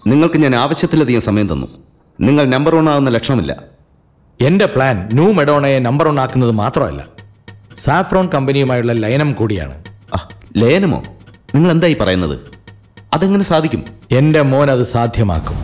നിങ്ങൾക്ക് ഞാൻ ആവശ്യത്തിലധികം സമയം തന്നു നിങ്ങൾ നമ്പർ വൺ ആകുന്ന ലക്ഷണമില്ല എന്റെ പ്ലാൻ ന്യൂ മെഡോണയെ നമ്പർ വൺ ആക്കുന്നത് മാത്രമല്ല സാഫ്രോൺ കമ്പനിയുമായുള്ള ലയനം കൂടിയാണ് ആ ലയനമോ നിങ്ങൾ എന്തായി പറയുന്നത് അതെങ്ങനെ സാധിക്കും എന്റെ മോൻ അത് സാധ്യമാക്കും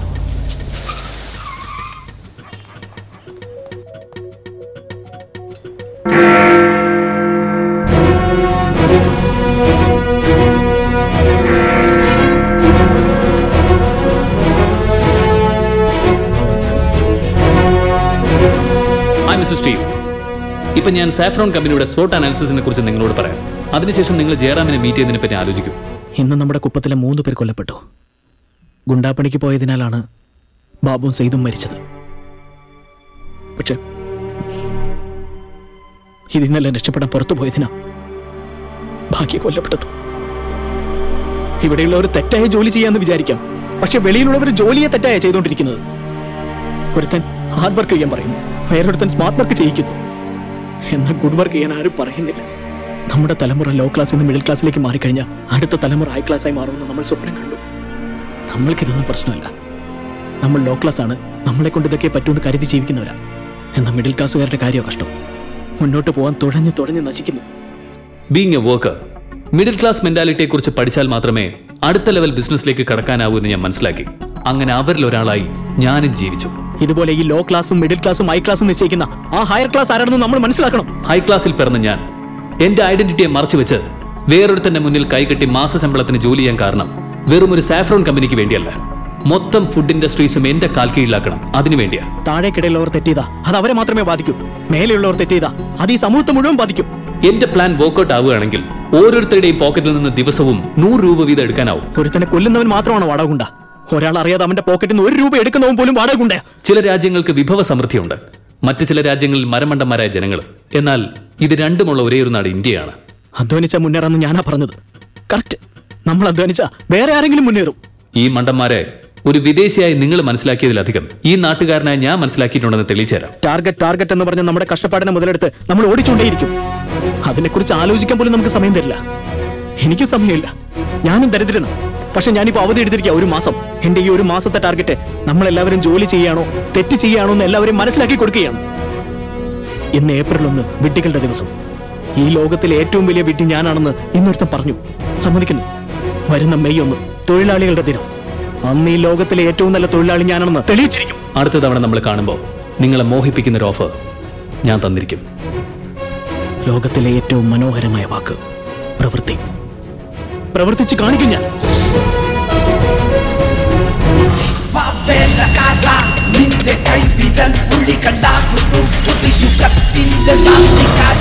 ആ മിസ്റ്റർ സ്റ്റീവ് ഇപ്പൊ ഞാൻ സാഫ്രോൺ കമ്പനിയുടെ സ്വോട്ട് അനാലിസിസിനെ കുറിച്ച് നിങ്ങളോട് പറയാം അതിനുശേഷം നിങ്ങൾ ജയറാമിനെ മീറ്റ് ചെയ്യുന്നതിനെ പറ്റി ആലോചിക്കും ഇന്ന് നമ്മുടെ കുപ്പത്തിലെ മൂന്ന് പേർ കൊല്ലപ്പെട്ടു ഗുണ്ടാപ്പണിക്ക് പോയതിനാലാണ് ബാബുവും സെയ്തും മരിച്ചത് പക്ഷെ ഇതിനെല്ലാം രക്ഷപ്പെടാൻ പുറത്തു പോയതിനാ ഭാഗ്യ കൊല്ലപ്പെട്ടത് ഇവിടെയുള്ളവർ തെറ്റായ ജോലി ചെയ്യാന്ന് വിചാരിക്കാം പക്ഷെ വെളിയിലുള്ളവർ ജോലിയെ തെറ്റായ ചെയ്തുകൊണ്ടിരിക്കുന്നത് ഒരുത്തൻ ഹാർഡ് വർക്ക് ചെയ്യാൻ പറയുന്നു വേറൊരുത്തൻ സ്മാർട്ട് വർക്ക് ചെയ്യിക്കുന്നു എന്നാൽ ഗുഡ് വർക്ക് ചെയ്യാൻ ആരും പറയുന്നില്ല നമ്മുടെ തലമുറ ലോ ക്ലാസ്സിൽ നിന്ന് മിഡിൽ ക്ലാസ്സിലേക്ക് മാറിക്കഴിഞ്ഞാൽ അടുത്ത തലമുറ ഹൈ ക്ലാസ്സായി മാറുമെന്ന് നമ്മൾ സ്വപ്നം കണ്ടു നമ്മൾക്കിതൊന്നും പ്രശ്നമല്ല നമ്മൾ ലോ ക്ലാസ് ആണ് നമ്മളെ കൊണ്ട് ഇതൊക്കെ പറ്റുമെന്ന് കരുതി ജീവിക്കുന്നവരാ എന്നാൽ മിഡിൽ ക്ലാസ്സുകാരുടെ കാര്യം കഷ്ടം മുന്നോട്ട് പോകാൻ തുഴഞ്ഞു തുഴഞ്ഞു നശിക്കുന്നു being a worker middle class മെന്റാലിറ്റിയെ കുറിച്ച് പഠിച്ചാൽ മാത്രമേ അടുത്ത ലെവൽ ബിസിനസ്സിലേക്ക് കടക്കാനാവൂ എന്ന് ഞാൻ മനസ്സിലാക്കി അങ്ങനെ അവരിൽ ഒരാളായി ഞാനും ജീവിച്ചു ഇതുപോലെ ഈ ലോ ക്ലാസ്സും മിഡിൽ ക്ലാസ്സും ഹൈ ക്ലാസ്സും നിശ്ചയിക്കുന്ന ആ ഹയർ ക്ലാസ് ആരാണെന്ന് നമ്മൾ മനസ്സിലാക്കണം ഹൈ ക്ലാസ്സിൽ പിറന്ന ഞാൻ എന്റെ ഐഡന്റിറ്റിയെ മറച്ചു വെച്ച് വേറൊരുത്തന്റെ മുന്നിൽ കൈകെട്ടി മാസ ശമ്പളത്തിന് ജോലി ചെയ്യാൻ കാരണം വെറും ഒരു സാഫ്രോൺ കമ്പനിക്ക് വേണ്ടിയല്ല മൊത്തം ഫുഡ് ഇൻഡസ്ട്രീസും എന്റെ കാൽ കീഴിലാക്കണം അതിനു വേണ്ടിയാ താഴേക്കിടയിലുള്ളവർ തെറ്റിയതാ അത് അവരെ മാത്രമേ ബാധിക്കൂ മേലെയുള്ളവർ തെറ്റിയതാ അത് ഈ സമൂഹത്തെ മുഴുവൻ ബാധിക്കും എന്റെ പ്ലാൻ വർക്ക്ഔട്ട് ആവുകയാണെങ്കിൽ ഓരോരുത്തരുടെയും പോക്കറ്റിൽ നിന്ന് ദിവസവും നൂറ് രൂപ വീതം എടുക്കാനാവും ഒരുത്തനെ കൊല്ലുന്നവൻ മാത്രമാണ് വാടകുണ്ട ഒരാൾ അറിയാതെ അവന്റെ പോക്കറ്റിൽ നിന്ന് ഒരു രൂപ എടുക്കുന്നവൻ പോലും വാടകയുണ്ടേ ചില രാജ്യങ്ങൾക്ക് വിഭവ സമൃദ്ധിയുണ്ട് മറ്റു ചില രാജ്യങ്ങളിൽ മരമണ്ടന്മാരായ ജനങ്ങൾ എന്നാൽ ഇത് രണ്ടുമുള്ള ഒരേ ഒരു നാട് ഇന്ത്യയാണ് അധ്വാനിച്ച മുന്നേറാന്ന് ഞാനാ പറഞ്ഞത് കറക്റ്റ് നമ്മൾ അധ്വാനിച്ച വേറെ ആരെങ്കിലും മുന്നേറും ഈ മണ്ടന്മാരെ ഒരു വിദേശിയായി നിങ്ങൾ മനസ്സിലാക്കിയതിലധികം ഈ നാട്ടുകാരനായി ഞാൻ മനസ്സിലാക്കിയിട്ടുണ്ടെന്ന് തെളിയിച്ചുതരാം ടാർഗറ്റ് ടാർഗറ്റ് എന്ന് പറഞ്ഞ നമ്മുടെ കഷ്ടപ്പാടിനെ മുതലെടുത്ത് നമ്മൾ ഓടിച്ചുകൊണ്ടേയിരിക്കും അതിനെക്കുറിച്ച് ആലോചിക്കാൻ പോലും നമുക്ക് സമയം തരില്ല എനിക്കും സമയമില്ല ഞാനും ദരിദ്രനാണ് പക്ഷെ ഞാനിപ്പോ അവധി എടുത്തിരിക്കുക ഒരു മാസം എന്റെ ഈ ഒരു മാസത്തെ ടാർഗറ്റ് നമ്മളെല്ലാവരും ജോലി ചെയ്യാണോ തെറ്റ് ചെയ്യാണോ എന്ന് എല്ലാവരും മനസ്സിലാക്കി കൊടുക്കുകയാണ് ഇന്ന് ഏപ്രിൽ ഒന്ന് വിഡ്ഢികളുടെ ദിവസം ഈ ലോകത്തിലെ ഏറ്റവും വലിയ വിഡ്ഢി ഞാനാണെന്ന് ഇന്നൊരുത്തൻ പറഞ്ഞു സമ്മതിക്കുന്നു വരുന്ന മെയ് ഒന്ന് തൊഴിലാളികളുടെ ദിനം അന്ന് ഈ ലോകത്തിലെ ഏറ്റവും നല്ല തൊഴിലാളി ഞാനാണെന്ന് തെളിയിച്ചിരിക്കും അടുത്ത തവണ നമ്മൾ കാണുമ്പോൾ നിങ്ങളെ മോഹിപ്പിക്കുന്ന ഒരു ഓഫർ ഞാൻ തന്നിരിക്കും ലോകത്തിലെ ഏറ്റവും മനോഹരമായ വാക്ക് പ്രവൃത്തി പ്രവർത്തിച്ച് കാണിക്കും ഞാൻ Favela cara, നിന്റെ കൈവിരൽ പുള്ളികളാകുന്നു പുതിയുഗത്തിന്റെ നാസിക